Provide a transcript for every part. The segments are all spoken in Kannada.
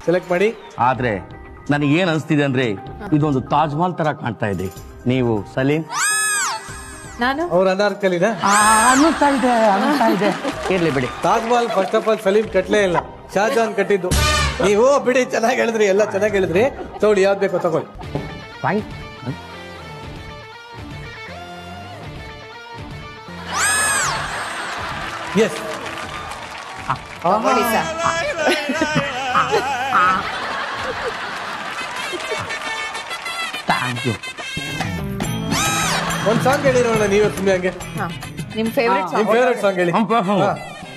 ಸೆಲೆಕ್ಟ್ ಮಾಡಿ ಆದ್ರೆ ನನಗೆ ಏನ್ ಅನಿಸ್ತಿದೆ ಅಂದ್ರೆ ಇದೊಂದು ತಾಜ್ ಮಹಲ್ ತರ ಕಾಣ್ತಾ ಇದೆ ನೀವು ಸಲೀಂ ನಾನು ಅವ್ರ ಅನಾರ್ಕಲಿನ ಅನ್ನಿಸ್ತಾ ಇದೆ ಅನ್ನಿಸ್ತಾ ಇದೆ ಇರ್ಲಿ ಬಿಡಿ Taj Mahal first of all Salim ಕಟ್ಲೇ ಇಲ್ಲ ಶಾಜಹಾನ್ ಕಟ್ಟಿದ್ದು ನೀವು ಬಿಡಿ ಚೆನ್ನಾಗಿ ಹೇಳಿದ್ರಿ ಎಲ್ಲ ಚೆನ್ನಾಗಿ ಹೇಳಿದ್ರಿ ತಗೊಳ್ಳಿ ಯಾವ್ದು ಬೇಕೋ ತಗೊಳ್ಳಿ ಥ್ಯಾಂಕ್ ಎಸ್ ತಗೊಳ್ಳಿ ಸರ್ ಥ್ಯಾಂಕ್ ಯು ಒಂದ್ ಸಾಂಗ್ ಹೇಳಿ ನೋಡೋಣ ನೀವೇ ಸುಮ್ಮನೆ ಹಂಗೆ ಹಾ ನಿಮ್ ಫೇವ್ರೆಟ್ ನಿಮ್ ಫೇವ್ರೆಟ್ ಸಾಂಗ್ ಹೇಳಿ ಹಾ.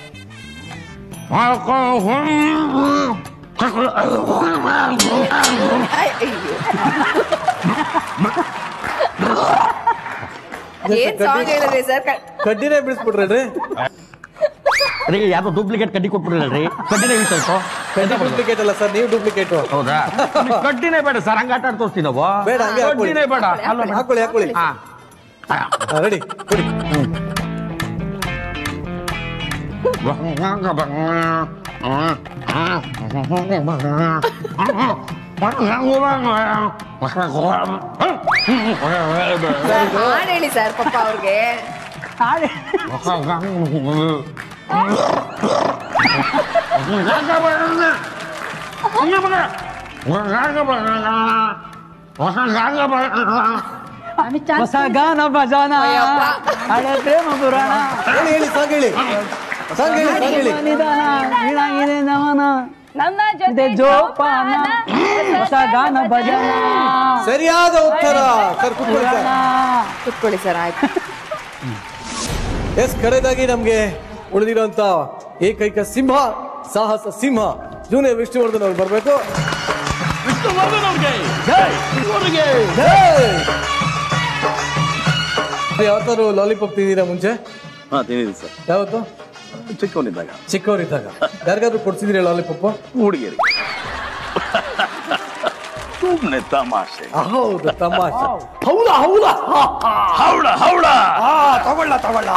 ಏನ್ ಸಾಂಗ್ ಹೇಳಿದ್ರಿ ಸರ್ ಕಡ್ಡಿನೇ ಬಿಡಿಸ್ಬಿಟ್ರಲ್ರಿ ರೀ ಯಾವ್ದೋ ಡೂಪ್ಲಿಕೇಟ್ ಕಡ್ಡಿ ಕೊಟ್ಬಿಡ್ರಲ್ರಿ ಕಡ್ಡಿನೇ ಇತ್ತು ಕಡ್ಡಿ ಡೂಪ್ಲಿಕೇಟ್ ಅಲ್ಲ ಸರ್ ನೀವು ಡೂಪ್ಲಿಕೇಟ್ ಹೌದಾ ಕಡ್ಡಿನೇ ಬೇಡ ಸರ್ ಹಂಗ ಆಟ ಆಡ್ ತೋರಿಸ್ತೀವಿ ನಾವು ಬೇಡ, ಹಂಗೆ ಹಾಕೊಳ್ಳಿ. ಕಡ್ಡಿನೇ ಬೇಡ ಅಲ್ಲ ಬೇಡ. ಹಾಕೊಳ್ಳಿ ಹಾಕೊಳ್ಳಿ ಹಾ. ರೆಡಿ ಕೊಡಿ ಹಾಡ್ ಹೇಳಿ ಸರ್ ಪಾಪ ಅವ್ರಿಗೆ ಹೊಸ ಗಾನ ಭಜನ ಹಳೆ ಪ್ರೇಮ ಪುರಾಣ ಹೇಳಿ ಹೇಳಿ ಸಾಂಗ್ ಹೇಳಿ ಸಾಂಗ್ ಹೇಳಿ ಸಾಂಗ್ ಹೇಳಿ ನಿಧಾನ ಏನಾಗಿದೆ ನಮನ ನನ್ನ ಇದೆ ಜೋಪಾನ ಹೊಸ ಗಾನ ಭಜನ ಸರಿಯಾದ ಉತ್ತರ ಸರ್ ಕುತ್ಕೊಳ್ಳಿ ಸರ್ ಕುತ್ಕೊಳ್ಳಿ ಸರ್ ಆಯ್ತು ಎಸ್ ಕಡೆದಾಗಿ ನಮ್ಗೆ ಉಳಿದಿರುವಂತ ಏಕೈಕ ಸಿಂಹ ಸಾಹಸ ಸಿಂಹ ಜೂನಿಯರ್ ವಿಷ್ಣುವರ್ಧನ್ ಅವ್ರು ಬರ್ಬೇಕು ಯಾವತ್ತಾರು ಲಾಲಿಪಾಪ್ ತಿಂದಿರಾ ಮುಂಚೆ ಹಾ ತಿಂದಿದ್ದೀನಿ ಸರ್ ಯಾವತ್ತು ಚಿಕ್ಕವನಿದ್ದಾಗ ಚಿಕ್ಕವರಿದ್ದಾಗ ಯಾರಿಗಾದ್ರೂ ಕೊಡ್ಸಿದ್ರಿ ಲಾಲಿಪಾಪ್ ಹುಡುಗಿಯರಿಗೆ ಸುಮ್ಮನೆ ತಮಾಷೆ ಹೌದು ತಮಾಷೆ ಹೌದಾ ಹೌದಾ ಹೌಡ ಹೌಡ ಆ, ತಗೊಳ್ಳ ತಗೊಳ್ಳ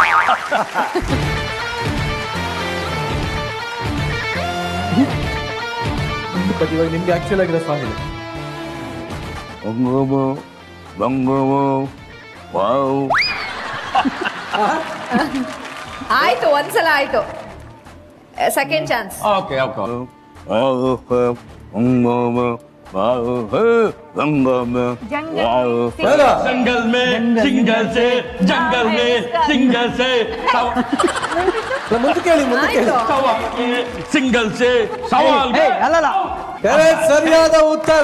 ಬಟ್ ಇವಾಗ ನಿಮ್ಗೆ ಆಕ್ಚುಲ್ ಆಗಿರೋ ಸಾಂಗ್ ಇದೆ ಬಂಗೋಬೋ ಬಂಗೋಬೋ ವಾವ್ ಆಯ್ತು ಒಂದ್ಸಲ ಆಯ್ತು ಸೆಕೆಂಡ್ ಚಾನ್ಸ್ ಓಕೆ ಓಕೆ ಬಂಗೋಬೋ ವಾವ್ ಬಂಗೋಬೋ ವಾವ್ ಬೇಡ. जंगल में सिंगल से जंगल में सिंगल से ಇಲ್ಲ, ಮುಂದಕ್ಕೆ ಹೇಳಿ ಮುಂದಕ್ಕೆ ಹೇಳಿ ಆಯ್ತು सवाल के सिंगल से सवाल ಏ ಅಲ್ಲಲ್ಲ ಕರೆಕ್ಟ್ ಸರಿಯಾದ ಉತ್ತರ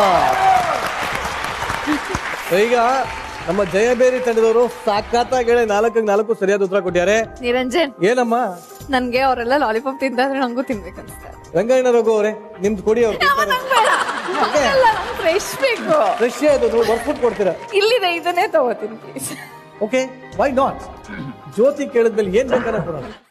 ಈಗ ನಮ್ಮ ಜಯಬೇರಿ ತಂಡದವರು ಸಾಕಾತಾಗಿ ಹೇಳಿ ನಾಲ್ಕಕ್ಕೆ ನಾಲ್ಕು ಸರಿಯಾದ ಉತ್ತರ ಕೊಟ್ಟಿದ್ದಾರೆ ನಿರಂಜನ್ ಏನಮ್ಮ ನನ್ಗೆ ಅವರೆಲ್ಲ ಲಾಲಿಪಾಪ್ ತಿಂದಾದ್ರೆ ನಂಗೂ ತಿನ್ಬೇಕನ್ಸ್ತಾರೆ ರಂಗಾಯಣ ರಘು ಅವರೇ ನಿಮ್ದು ಕೊಡಿ ಅವ್ರು ಫ್ರೆಶ್ ಬೇಕು ಫ್ರೆಶ್ ಅದು ನೀವು ಬರ್ಫುಟ್ ಕೊಡ್ತೀರಾ ಇಲ್ಲಿದೆ ಇದನ್ನೇ ತಗೋತೀನಿ please okay why not Jyothi ಕೇಳಿದ್ಮೇಲೆ ಏನ್ ಬೇಕಾದ್ರೆ ಕೊಡೋಣ